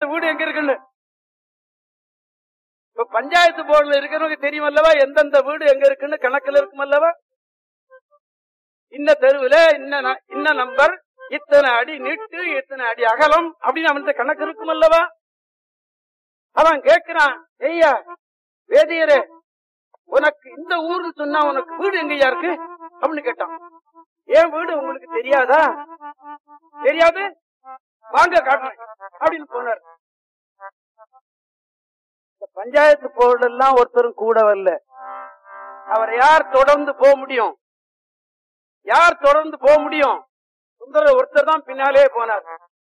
வீடு எங்க இருக்குன்னு இப்ப பஞ்சாயத்து போர்டுல இருக்கிறவங்க தெரியும் அல்லவா எந்தெந்த வீடு எங்க இருக்குன்னு கணக்குல இருக்கும் அல்லவா இந்த தெருவுல இன்ன ந- இன்ன நம்பர் இத்தனை அடி நீட்டு இத்தனை அடி அகலம் அப்படின்னு அவன்கிட்ட கணக்கு இருக்கும் அல்லவா அவன் கேக்குறான் ஐயா வேதியரே உனக்கு இந்த ஊர்னு சொன்னா உனக்கு வீடு எங்கய்யா இருக்கு அப்படின்னு கேட்டான் என் வீடு உங்களுக்கு தெரியாதா தெரியாது வாங்க காட்டுறேன் அப்படின்னு போனார் இந்த பஞ்சாயத்து போர்டு எல்லாம் ஒருத்தரும் கூட வரல அவரை யார் தொடர்ந்து போக முடியும் யார் தொடர்ந்து போக முடியும் சுந்தர ஒருத்தர் தான் பின்னாலே போனார்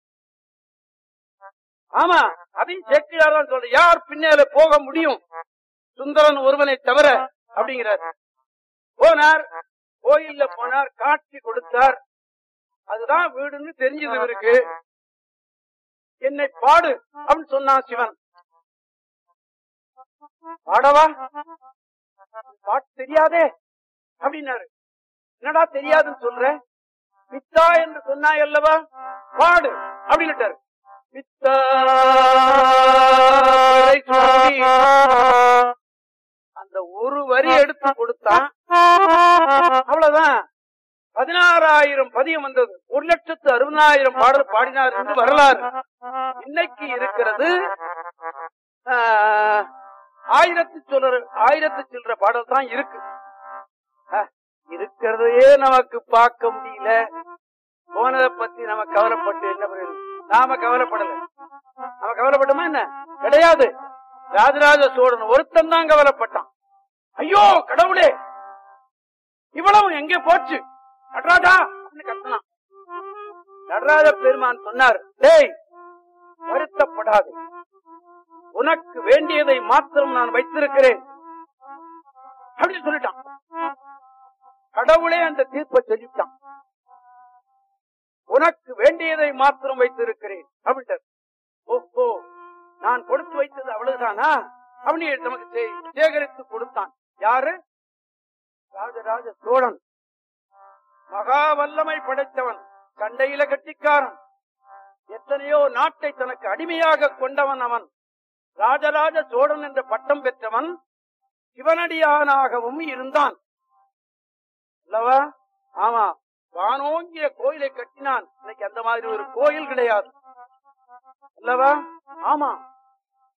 ஆமா அதையும் சேக்கிழார் தான் சொல்ற யார் பின்னாலே போக முடியும் சுந்தரன் ஒருவனை தவிர அப்படிங்கிறார் போனார் கோயில்ல போனார் காட்சி கொடுத்தார் அதுதான் வீடுன்னு தெரிஞ்சது இவருக்கு என்னை பாடு அப்படின்னு சொன்னான் சிவன் பாடவா பாட்டு தெரியாதே அப்படின்னாரு என்னடா தெரியாதுன்னு சொல்ற பித்தா என்று சொன்னாய் அல்லவா பாடு அப்படின்னுட்டாரு பித்தா சுவாமி. அந்த ஒரு வரி எடுத்து கொடுத்தான் அவ்வளவுதான் பதினாறாயிரம் பதியம் வந்தது ஒரு லட்சத்து அறுபதாயிரம் பாடல் பாடினார் என்று வரலாறு இன்னைக்கு இருக்கிறது ஆஹ், ஆயிரத்து சில்லற ஆயிரத்து சில்லற பாடல் தான் இருக்கு அஹ், இருக்கிறதையே நமக்கு பார்க்க முடியல போனதை பத்தி நம்ம கவலைப்பட்டு என்ன பிரயோஜனம்? நாம கவலைப்படல நாம கவலைப்பட்டோமா என்ன கிடையாது ராஜராஜ சோழன் ஒருத்தன் தான் கவலைப்பட்டான் ஐயோ கடவுளே இவ்வளவு எங்கே போச்சு நடராஜா அப்படின்னு கத்தினான் நடராஜ பெருமான் சொன்னார் டேய் வருத்தப்படாது உனக்கு வேண்டியதை மாத்திரம் நான் வைத்திருக்கிறேன் அப்படின்னு சொல்லிட்டான் கடவுளே அந்த தீர்ப்பை சொல்லிட்டான் உனக்கு வேண்டியதை மாத்திரம் வைத்திருக்கிறேன் அப்படின்ட்டு ஓஹோ நான் கொடுத்து வைத்தது அவ்வளவுதானா அப்படின்னு நமக்கு சே- சேகரித்து கொடுத்தான் யாரு ராஜராஜ சோழன் மகா வல்லமை படைத்தவன் சண்டையில கட்டிக்காரன் எத்தனையோ நாட்டை தனக்கு அடிமையாக கொண்டவன் அவன் ராஜராஜ சோழன் என்ற பட்டம் பெற்றவன் சிவனடியானாகவும் இருந்தான் அல்லவா ஆமா வானோங்கிய கோயிலை கட்டினான் இன்னைக்கு அந்த மாதிரி ஒரு கோயில் கிடையாது அல்லவா ஆமா